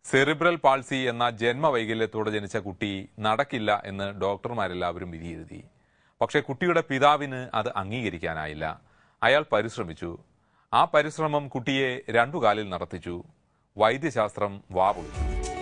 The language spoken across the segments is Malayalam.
സെറിബ്രൽ പാൾസി എന്ന ജന്മവൈകല്യത്തോടെ ജനിച്ച കുട്ടി നടക്കില്ല എന്ന് ഡോക്ടർമാരെല്ലാവരും വിധിയെഴുതി പക്ഷേ കുട്ടിയുടെ പിതാവിന് അത് അംഗീകരിക്കാനായില്ല അയാൾ പരിശ്രമിച്ചു ആ പരിശ്രമം കുട്ടിയെ രണ്ടു കാലിൽ നടത്തിച്ചു വൈദ്യശാസ്ത്രം വാപൊളിച്ചു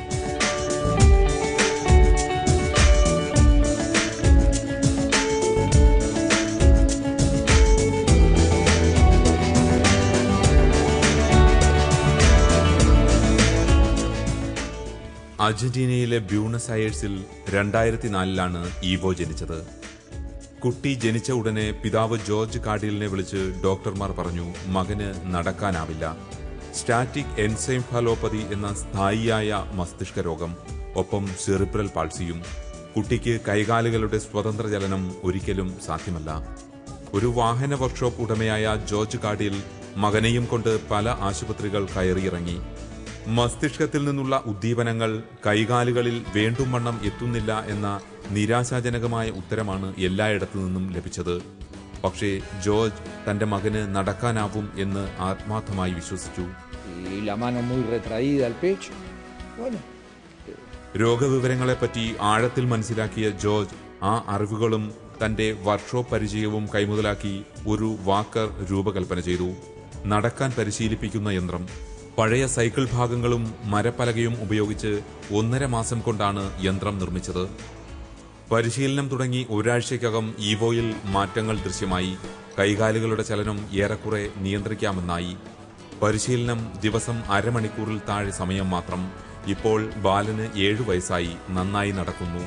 അർജന്റീനയിലെ ബ്യൂണസ് അയേഴ്സിൽ രണ്ടായിരത്തി നാലിലാണ് ഈവോ ജനിച്ചത് കുട്ടി ജനിച്ച ഉടനെ പിതാവ് ജോർജ് കാഡിലിനെ വിളിച്ച് ഡോക്ടർമാർ പറഞ്ഞു മകന് നടക്കാനാവില്ല സ്റ്റാറ്റിക് എൻസൈംഫലോപ്പതി എന്ന സ്ഥായിയായ മസ്തിഷ്ക രോഗം ഒപ്പം സെറിബ്രൽ പാൾസിയും കുട്ടിക്ക് കൈകാലുകളുടെ സ്വതന്ത്ര ചലനം ഒരിക്കലും സാധ്യമല്ല ഒരു വാഹന വർക്ക്ഷോപ്പ് ഉടമയായ ജോർജ് കാഡിൽ മകനെയും കൊണ്ട് പല ആശുപത്രികൾ കയറിയിറങ്ങി മസ്തിഷ്കത്തിൽ നിന്നുള്ള ഉദ്ദീപനങ്ങൾ കൈകാലുകളിൽ വേണ്ടും വണ്ണം എത്തുന്നില്ല എന്ന നിരാശാജനകമായ ഉത്തരമാണ് എല്ലായിടത്തു നിന്നും ലഭിച്ചത് പക്ഷേ ജോർജ് തന്റെ മകന് നടക്കാനാവും എന്ന് ആത്മാർത്ഥമായി വിശ്വസിച്ചു y la mano muy retraída al pecho. Bueno, രോഗവിവരങ്ങളെപ്പറ്റി ആഴത്തിൽ മനസ്സിലാക്കിയ ജോർജ് ആ അറിവുകളും തന്റെ വർക്ക്ഷോപ്പ് പരിചയവും കൈമുതലാക്കി ഒരു വാക്കർ രൂപകൽപ്പന ചെയ്തു നടക്കാൻ പരിശീലിപ്പിക്കുന്ന യന്ത്രം പഴയ സൈക്കിൾ ഭാഗങ്ങളും മരപ്പലകയും ഉപയോഗിച്ച് ഒന്നര മാസം കൊണ്ടാണ് യന്ത്രം നിർമ്മിച്ചത് പരിശീലനം തുടങ്ങി ഒരാഴ്ചയ്ക്കകം ഈവോയിൽ മാറ്റങ്ങൾ ദൃശ്യമായി കൈകാലുകളുടെ ചലനം ഏറെക്കുറെ നിയന്ത്രിക്കാമെന്നായി പരിശീലനം ദിവസം അരമണിക്കൂറിൽ താഴെ സമയം മാത്രം ഇപ്പോൾ ബാലന് ഏഴു വയസ്സായി നന്നായി നടക്കുന്നു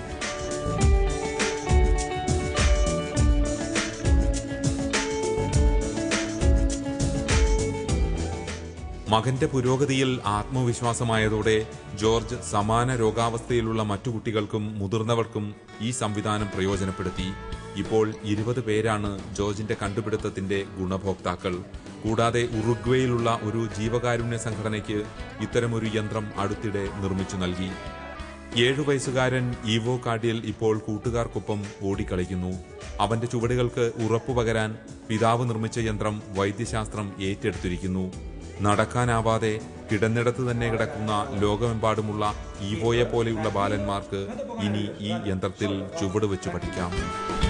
മകന്റെ പുരോഗതിയിൽ ആത്മവിശ്വാസമായതോടെ ജോർജ് സമാന രോഗാവസ്ഥയിലുള്ള മറ്റു കുട്ടികൾക്കും മുതിർന്നവർക്കും ഈ സംവിധാനം പ്രയോജനപ്പെടുത്തി ഇപ്പോൾ ഇരുപത് പേരാണ് ജോർജിന്റെ കണ്ടുപിടുത്തത്തിന്റെ ഗുണഭോക്താക്കൾ കൂടാതെ ഉറുഗ്വേയിലുള്ള ഒരു ജീവകാരുണ്യ സംഘടനയ്ക്ക് ഇത്തരമൊരു യന്ത്രം അടുത്തിടെ നിർമ്മിച്ചു നൽകി ഏഴു വയസ്സുകാരൻ ഈവോ കാഡിയൽ ഇപ്പോൾ കൂട്ടുകാർക്കൊപ്പം ഓടിക്കളിക്കുന്നു അവന്റെ ചുവടുകൾക്ക് ഉറപ്പു പകരാൻ പിതാവ് നിർമ്മിച്ച യന്ത്രം വൈദ്യശാസ്ത്രം ഏറ്റെടുത്തിരിക്കുന്നു നടക്കാനാവാതെ കിടന്നിടത്ത് തന്നെ കിടക്കുന്ന ലോകമെമ്പാടുമുള്ള ഈവോയെ പോലെയുള്ള ബാലന്മാർക്ക് ഇനി ഈ യന്ത്രത്തിൽ ചുവട് വെച്ച് പഠിക്കാം